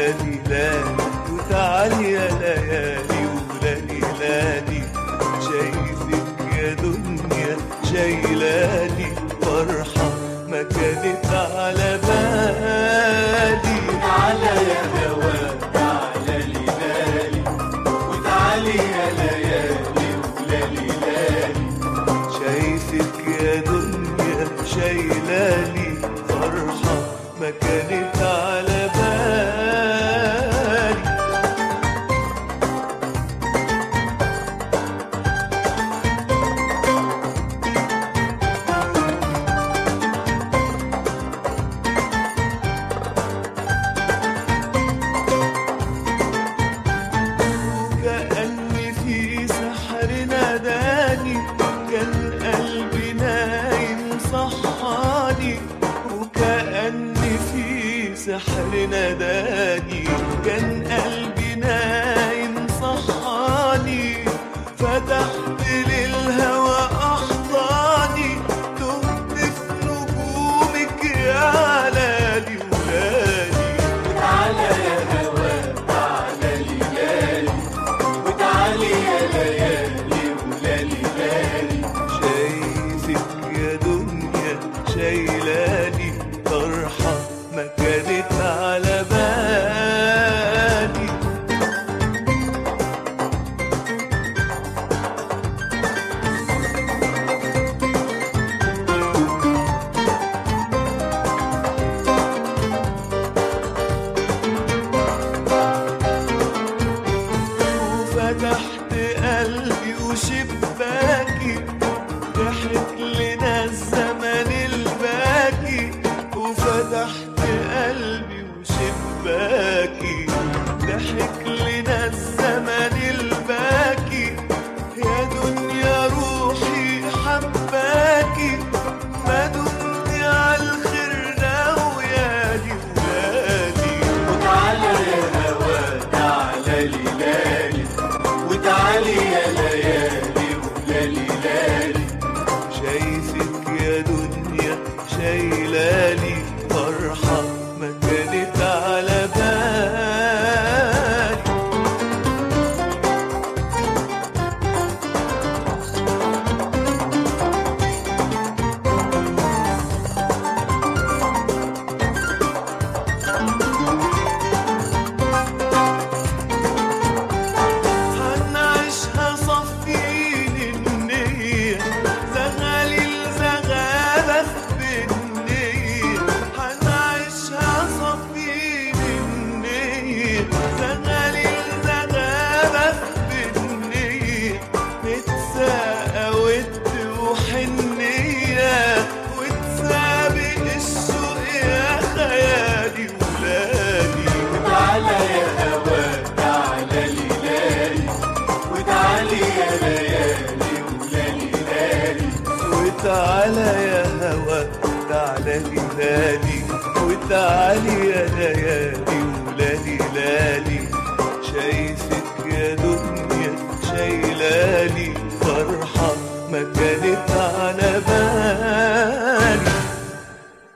ولادي لالي وتعالي يا ليالي ولادي لالي شايفك يا دنيا شايلاني فرحة ما كانت على بالي تعالى يا هوا تعالى لي لالي وتعالي يا ليالي ولالي لالي شايفك يا دنيا شايلاني فرحة ما كانت على بالي كأني في سحر ناداني كان قلبي نايم صحاني وكأني في سحر ناداني كان قلبي نايم صحاني فتحت للهوى أحضاني تهت في نجومك يا لالي ولالي تعالى يا هوا تعالى لي لالي وتعالي يا ليالي ولالي لالي شايفك يا دنيا شايلاني فرحة ما كانت على بالي وفتحت قلبي وشباكي ضحك لنا الزمن الباكي وفتحت قلبي وشباكي ضحك لنا الزمن الباكي يا دنيا روحي حباكي ما دمت على الخير ناويالي ولادي وتعالى يا هوا تعالى لي لالي وتعالي يا ليالي ولالي لالي شايفك يا دنيا شايلالي فرحة ما كانت على بالي هنعيشها صفين النية زغاليل زغالة في بالنية هنعيشها صفين النية زغاليل زغالة في بالنية نتساقى ود وحنية وتسابق السوق يا خيالي ولادي تعالى يا هوا تعالى لي لالي وتعالي يا ليالي ولالي لالي وتعالى يا هوا تعالى لي لالي وتعالي يا ليالي ولالي لالي شايفك يا دنيا شايلة